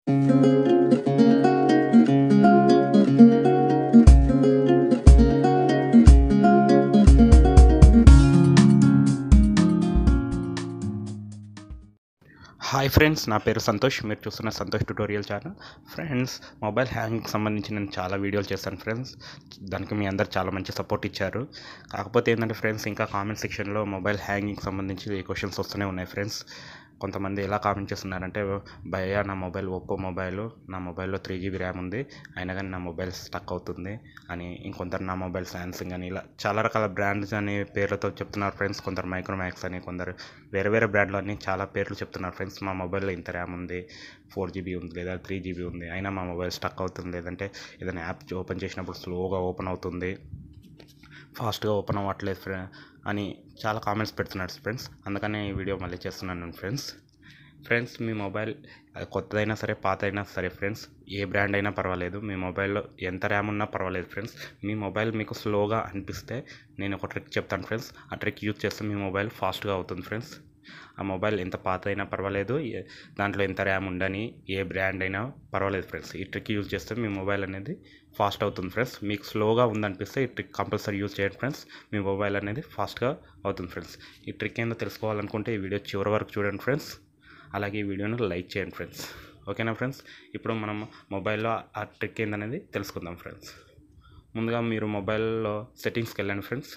hi friends నా పేరు సంతోష్ మీరు చూస్తున్న Santosh tutorial channel friends mobile హ్యాంగ్కి సంబంధించి నేను చాలా వీడియోలు చేశాను ఫ్రెండ్స్ దానికి మీ అందరు చాలా మంచి సపోర్ట్ ఇచ్చారు కాకపోతే ఏంటంటే ఫ్రెండ్స్ ఇంకా కామెంట్ సెక్షన్లో మొబైల్ హ్యాంగింగ్కి సంబంధించి క్వశ్చన్స్ వస్తూనే ఉన్నాయి ఫ్రెండ్స్ కొంతమంది ఎలా కామెంట్ చేస్తున్నారంటే భయ్యా నా మొబైల్ ఒప్పో మొబైల్ నా మొబైల్లో త్రీ జీబీ ర్యామ్ ఉంది అయినా కానీ నా మొబైల్ స్టక్ అవుతుంది అని ఇంకొందరు నా మొబైల్ శాంసంగ్ అని ఇలా చాలా రకాల బ్రాండ్స్ అని పేర్లతో చెప్తున్నారు ఫ్రెండ్స్ కొందరు మైక్రోమాక్స్ అని కొందరు వేరే వేరే బ్రాండ్లు అన్ని చాలా పేర్లు చెప్తున్నారు ఫ్రెండ్స్ మా మొబైల్లో ఇంత ర్యామ్ ఉంది ఫోర్ జీబీ ఉంది లేదా త్రీ జీబీ ఉంది అయినా మా మొబైల్ స్టక్ అవుతుంది లేదంటే ఏదైనా యాప్ ఓపెన్ చేసినప్పుడు స్లోగా ఓపెన్ అవుతుంది ఫాస్ట్గా ఓపెన్ అవ్వట్లేదు ఫ్రె అని చాలా కామెంట్స్ పెడుతున్నారు ఫ్రెండ్స్ అందుకనే ఈ వీడియో మళ్ళీ చేస్తున్నాను ఫ్రెండ్స్ ఫ్రెండ్స్ మీ మొబైల్ అది కొత్తదైనా సరే పాత అయినా సరే ఫ్రెండ్స్ ఏ బ్రాండ్ అయినా పర్వాలేదు మీ మొబైల్లో ఎంత ర్యామ్ ఉన్నా పర్వాలేదు ఫ్రెండ్స్ మీ మొబైల్ మీకు స్లోగా అనిపిస్తే నేను ఒక ట్రిక్ చెప్తాను ఫ్రెండ్స్ ఆ ట్రిక్ యూజ్ చేస్తే మీ మొబైల్ ఫాస్ట్గా అవుతుంది ఫ్రెండ్స్ ఆ మొబైల్ ఎంత పాత అయినా పర్వాలేదు ఏ- దాంట్లో ఎంత ర్యామ్ ఉండని ఏ బ్రాండ్ అయినా పర్వాలేదు ఫ్రెండ్స్ ఈ ట్రిక్ యూజ్ చేస్తే మీ మొబైల్ అనేది ఫాస్ట్ అవుతుంది ఫ్రెండ్స్ మీకు స్లోగా ఉందనిపిస్తే ఈ ట్రిక్ కంపల్సరీ యూజ్ చేయండి ఫ్రెండ్స్ మీ మొబైల్ అనేది ఫాస్ట్గా అవుతుంది ఫ్రెండ్స్ ఈ ట్రిక్ ఏందో తెలుసుకోవాలనుకుంటే ఈ వీడియో చివరి వరకు చూడండి ఫ్రెండ్స్ అలాగే ఈ వీడియోను లైక్ చేయండి ఫ్రెండ్స్ ఓకేనా ఫ్రెండ్స్ ఇప్పుడు మనం మొబైల్లో ఆ ట్రిక్ ఏందనేది తెలుసుకుందాం ఫ్రెండ్స్ ముందుగా మీరు మొబైల్లో సెట్టింగ్స్కి వెళ్ళండి ఫ్రెండ్స్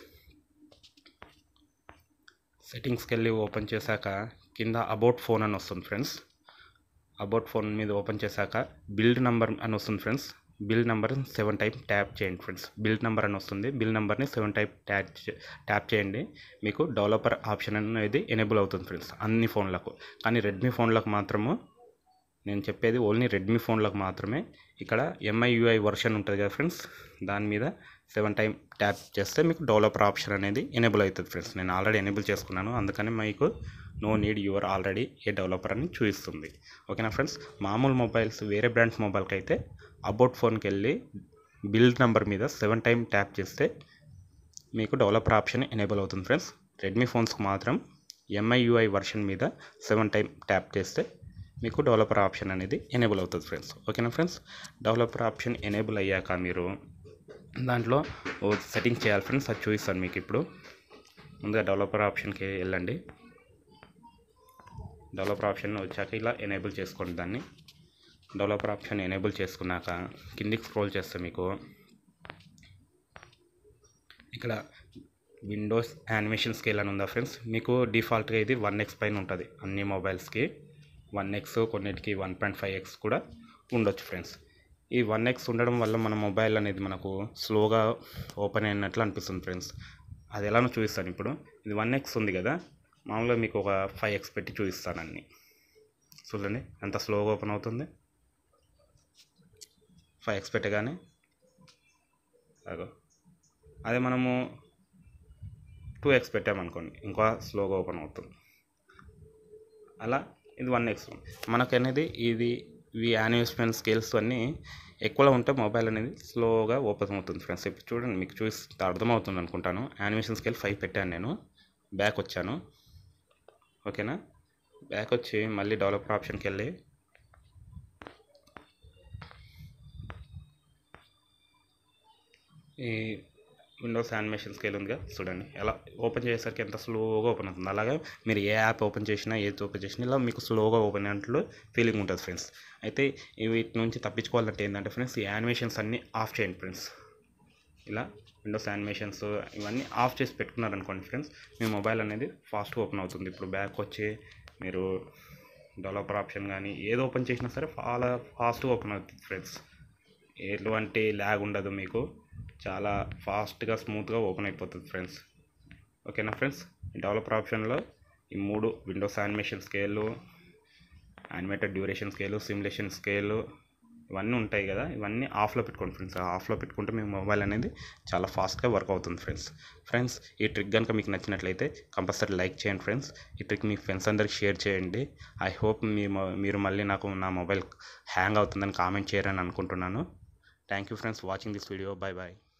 సెట్టింగ్స్కి వెళ్ళి ఓపెన్ చేశాక కింద అబౌట్ ఫోన్ అని వస్తుంది ఫ్రెండ్స్ అబౌట్ ఫోన్ మీద ఓపెన్ చేశాక బిల్డ్ నంబర్ అని వస్తుంది friends build number seven type tap చేయండి ఫ్రెండ్స్ బిల్ నెంబర్ అని వస్తుంది బిల్ నెంబర్ని సెవెన్ టైప్ ట్యాప్ చే- ట్యాప్ చేయండి మీకు డెవలపర్ ఆప్షన్ అనేది ఎనేబుల్ అవుతుంది ఫ్రెండ్స్ అన్ని ఫోన్లకు కానీ రెడ్మీ ఫోన్లకు మాత్రము నేను చెప్పేది ఓన్లీ రెడ్మీ ఫోన్లకు మాత్రమే ఇక్కడ ఎంఐయుఐ వర్షన్ ఉంటుంది కదా ఫ్రెండ్స్ దాని మీద సెవెన్ టైం ట్యాప్ చేస్తే మీకు డెవలపర్ ఆప్షన్ అనేది ఎనేబుల్ అవుతుంది ఫ్రెండ్స్ నేను ఆల్రెడీ ఎనేబుల్ చేసుకున్నాను అందుకని మీకు no need your already a developer అని చూపిస్తుంది ఓకేనా ఫ్రెండ్స్ మామూలు మొబైల్స్ వేరే బ్రాండ్స్ మొబైల్కి అయితే అబౌట్ ఫోన్కి వెళ్ళి బిల్డ్ నెంబర్ మీద సెవెన్ టైం ట్యాప్ చేస్తే మీకు డెవలపర్ ఆప్షన్ ఎనేబుల్ అవుతుంది ఫ్రెండ్స్ రెడ్మీ ఫోన్స్కి మాత్రం ఎంఐయుఐ వర్షన్ మీద సెవెన్ టైం ట్యాప్ చేస్తే మీకు డెవలపర్ ఆప్షన్ అనేది ఎనేబుల్ అవుతుంది ఫ్రెండ్స్ ఓకేనా ఫ్రెండ్స్ డెవలపర్ ఆప్షన్ ఎనేబుల్ అయ్యాక మీరు దాంట్లో ఓ సెట్టింగ్ చేయాలి ఫ్రెండ్స్ అది చూపిస్తాను మీకు ఇప్పుడు ముందుగా డెవలపర్ ఆప్షన్కి వెళ్ళండి డెవలపర్ ఆప్షన్ వచ్చాక ఇలా ఎనేబుల్ చేసుకోండి దాన్ని డెవలపర్ ఆప్షన్ ఎనేబుల్ చేసుకున్నాక కిందికి స్క్రోల్ చేస్తే మీకు ఇక్కడ విండోస్ యానిమేషన్ స్కేల్ అని ఉందా ఫ్రెండ్స్ మీకు డిఫాల్ట్గా ఇది వన్ ఎక్స్ పైన ఉంటుంది అన్ని మొబైల్స్కి వన్ ఎక్స్ కొన్నిటికి వన్ పాయింట్ ఫైవ్ ఎక్స్ కూడా ఉండొచ్చు ఫ్రెండ్స్ ఈ వన్ ఎక్స్ ఉండడం వల్ల మన మొబైల్ అనేది మనకు స్లోగా ఓపెన్ అయినట్లు అనిపిస్తుంది ఫ్రెండ్స్ అది ఎలానో చూపిస్తాను ఇప్పుడు ఇది వన్ ఎక్స్ ఉంది కదా మామూలుగా మీకు ఒక ఫైవ్ ఎక్స్ పెట్టి చూపిస్తాను అన్ని చూడండి ఎంత స్లోగా ఓపెన్ అవుతుంది ఫైవ్ ఎక్స్ పెట్టగానే అదో అదే మనము టూ ఎక్స్ పెట్టామనుకోండి ఇంకా స్లోగా ఓపెన్ అవుతుంది అలా ఇది వన్ ఎక్స్ మనకు అనేది ఇది ఇవి యానిమేషన్ స్కేల్స్ అన్నీ ఎక్కువలో ఉంటే మొబైల్ అనేది స్లోగా ఓపెన్ అవుతుంది ఫ్రెండ్స్ ఇప్పుడు చూడండి మీకు చూసి అర్థమవుతుంది అనుకుంటాను యానిమేషన్ స్కేల్ ఫైవ్ పెట్టాను నేను బ్యాక్ వచ్చాను ఓకేనా బ్యాక్ వచ్చి మళ్ళీ డెవలపర్ ఆప్షన్కి వెళ్ళి ఈ విండోస్ యానిమేషన్ స్కేల్ ఉందిగా చూడండి ఎలా ఓపెన్ చేసేసరికి ఎంత స్లోగా ఓపెన్ అవుతుంది అలాగే మీరు ఏ యాప్ ఓపెన్ చేసినా ఏది ఓపెన్ చేసినా ఇలా మీకు స్లోగా ఓపెన్ అయినట్లు ఫీలింగ్ ఉంటుంది ఫ్రెండ్స్ అయితే ఈ వీటి నుంచి తప్పించుకోవాలంటే ఏంటంటే ఫ్రెండ్స్ ఈ యానిమేషన్స్ అన్నీ ఆఫ్ చేయండి ఫ్రెండ్స్ ఇలా విండోస్ యానిమేషన్స్ ఇవన్నీ ఆఫ్ చేసి పెట్టుకున్నారనుకోండి ఫ్రెండ్స్ మీ మొబైల్ అనేది ఫాస్ట్గా ఓపెన్ అవుతుంది ఇప్పుడు బ్యాక్ వచ్చి మీరు డెవలపర్ ఆప్షన్ కానీ ఏది ఓపెన్ చేసినా సరే చాలా ఫాస్ట్గా ఓపెన్ అవుతుంది ఫ్రెండ్స్ ఎటువంటి ల్యాగ్ ఉండదు మీకు చాలా ఫాస్ట్గా స్మూత్గా ఓపెన్ అయిపోతుంది ఫ్రెండ్స్ ఓకేనా ఫ్రెండ్స్ డెవలపర్ ఆప్షన్లో ఈ మూడు windows animation scale animated duration scale simulation scale ఇవన్నీ ఉంటాయి కదా ఇవన్నీ ఆఫ్లో పెట్టుకోండి ఫ్రెండ్స్ ఆఫ్లో పెట్టుకుంటే మీ మొబైల్ అనేది చాలా ఫాస్ట్గా వర్క్ అవుతుంది ఫ్రెండ్స్ ఫ్రెండ్స్ ఈ ట్రిక్ కనుక మీకు నచ్చినట్లయితే కంపల్సరీ లైక్ చేయండి ఫ్రెండ్స్ ఈ ట్రిక్ మీ ఫ్రెండ్స్ అందరికి షేర్ చేయండి ఐ హోప్ మీ మొ- మీరు మళ్ళీ నాకు నా మొబైల్ హ్యాంగ్ అవుతుందని కామెంట్ చేయరని అనుకుంటున్నాను thank you friends watching this video bye bye